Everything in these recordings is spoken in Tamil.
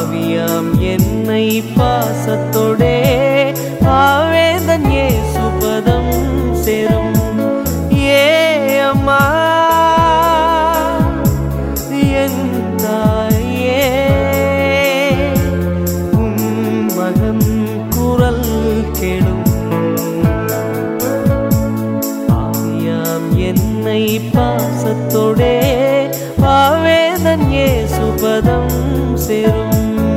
ஆவியாம் என்னை பாசத்தோடே ஆவேதன் ஏசுபதம் சேரும் ஏ அம்மா என் தாயே உன் மகன் குரல் கேளும் ஆவியாம் என்னை பாசத்தோடே ஆவேதன் ஏசுபதம் சேரும்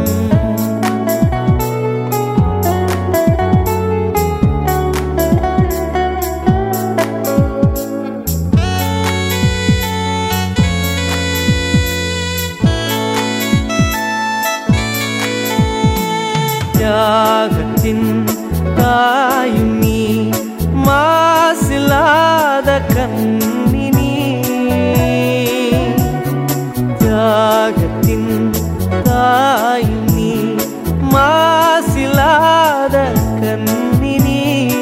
தியாகத்தின் தாயும் நீ மாசில்லாத கண்ணினி தியாகத்தின் தாயும் நீ மாசில்லாத கண்ணினி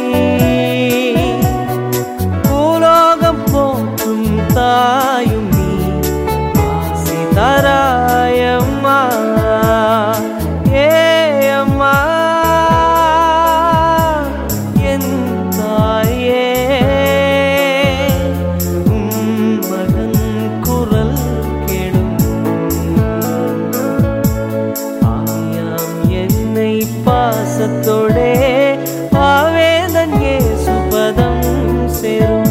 பூலோகம் போற்றும் தாயும் நீ ஆசி தராயம்மா ஏ அம்மா என் தாயே உன் மகன் குரல் கேளும் ஆயாம் என்னை பாசத்தோடே ஆவேதன் ஏசுபதம் சேரும்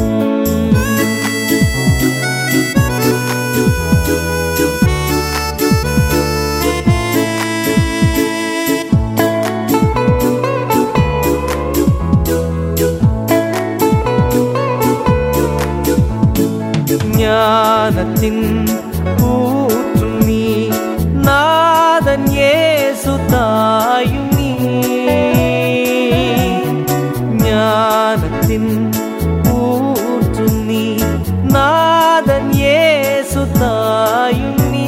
ஞானத்தின் ஊற்றும் நீ நாதன் ஏசு தாயும் நீ ஞானத்தின் ஊற்றும் நீ நாதன் ஏசு தாயும் நீ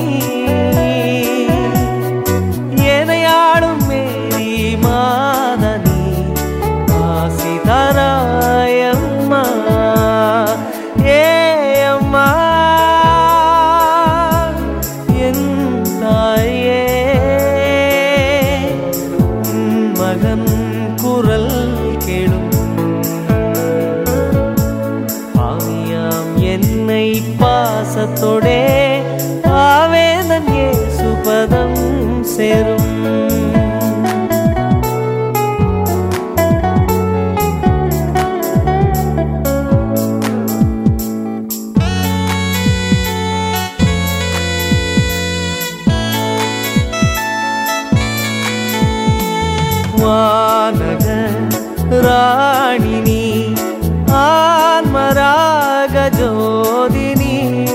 எனையாடும் மேரி மாதனி ஆசி தராயம்மா ஏ அம்மா என் தாயே உன் மகன் குரல் கேளும் ஆவியாம் என்னை பாசத்தோடே ஆவேதன் ஏசுபதம் சேரும் வானக ராணினி ஆன்மராக ஜோதினி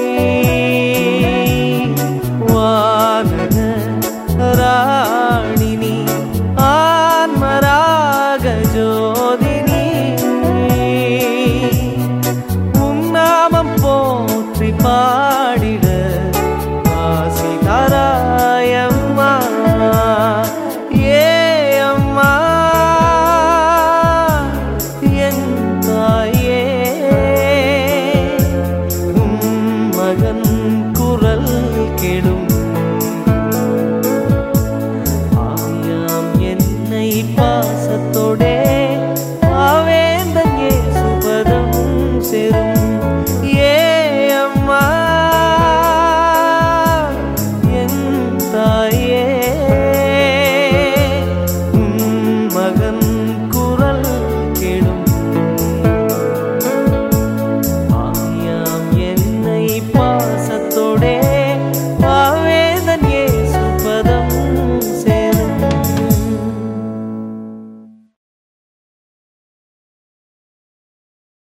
வானக ராணினி ஆன்மராக ஜோதினி உன்னாமம் போற்றி பாடிட ஆசி தாராயம்மா ஏ அம்மா என் தாயே உன் மகன் குரல் கெடும்